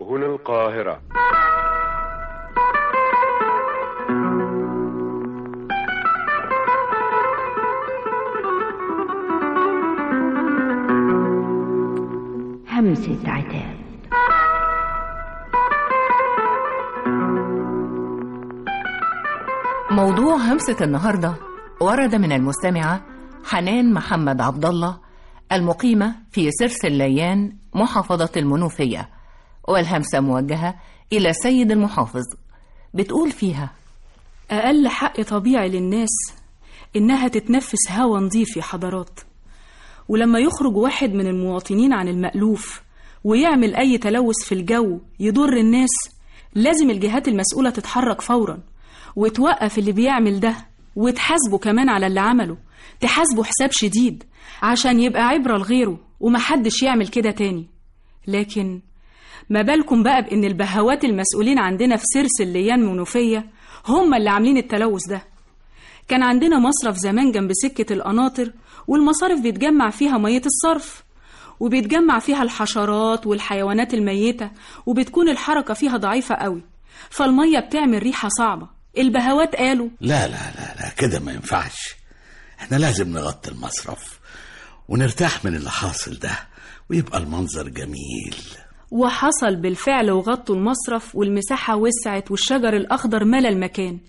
هنا القاهرة همسة عتاب موضوع همسة النهاردة ورد من المستمعة حنان محمد عبد الله المقيمة في سرس الليان محافظة المنوفية والهمسة موجهة إلى السيد المحافظ بتقول فيها أقل حق طبيعي للناس إنها تتنفس هوا نظيف يا حضرات ولما يخرج واحد من المواطنين عن المألوف ويعمل أي تلوث في الجو يضر الناس لازم الجهات المسؤولة تتحرك فورا وتوقف اللي بيعمل ده وتحاسبه كمان على اللي عمله تحاسبه حساب شديد عشان يبقى عبرة لغيره ومحدش يعمل كده تاني لكن ما بالكم بقى بإن البهوات المسؤولين عندنا في سرس الليان منوفية هم اللي عاملين التلوث ده كان عندنا مصرف زمان جنب سكة القناطر والمصارف بيتجمع فيها مية الصرف وبيتجمع فيها الحشرات والحيوانات الميتة وبتكون الحركة فيها ضعيفة قوي فالمية بتعمل ريحة صعبة البهوات قالوا لا لا لا لا كده ما ينفعش احنا لازم نغطي المصرف ونرتاح من اللي حاصل ده ويبقى المنظر جميل وحصل بالفعل وغطوا المصرف والمساحة وسعت والشجر الأخضر ملا المكان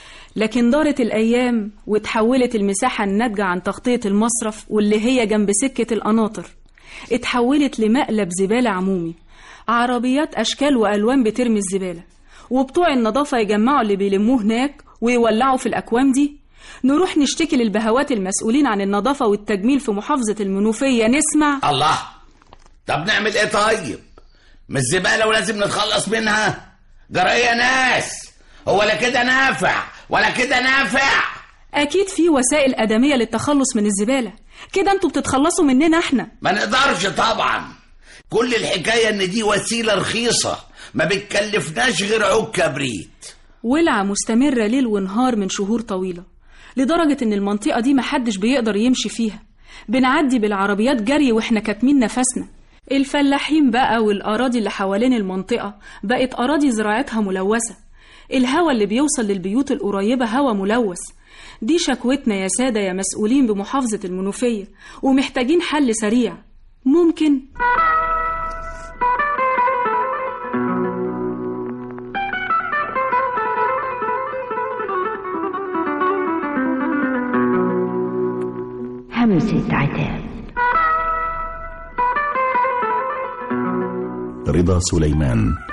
لكن دارت الأيام وتحولت المساحة الناتجة عن تغطية المصرف واللي هي جنب سكة القناطر اتحولت لمقلب زبالة عمومي عربيات أشكال وألوان بترمي الزبالة وبتوع النظافة يجمعوا اللي بيلموه هناك ويولعوا في الأكوام دي نروح نشتكي للبهوات المسؤولين عن النظافة والتجميل في محافظة المنوفية نسمع الله طب نعمل ايه طيب مش زبالة ولازم نتخلص منها جرى ناس هو لا كده نافع ولا كده نافع أكيد في وسائل آدمية للتخلص من الزبالة كده انتوا بتتخلصوا مننا احنا ما نقدرش طبعا كل الحكاية ان دي وسيلة رخيصة ما بتكلفناش غير عود كبريت ولعة مستمرة ليل ونهار من شهور طويلة لدرجة ان المنطقة دي محدش بيقدر يمشي فيها بنعدي بالعربيات جري واحنا كاتمين نفسنا الفلاحين بقى والأراضي اللي حوالين المنطقة بقت أراضي زراعتها ملوثة الهوا اللي بيوصل للبيوت القريبة هوا ملوث دي شكوتنا يا سادة يا مسؤولين بمحافظة المنوفية ومحتاجين حل سريع ممكن همسة عتاب رضا سليمان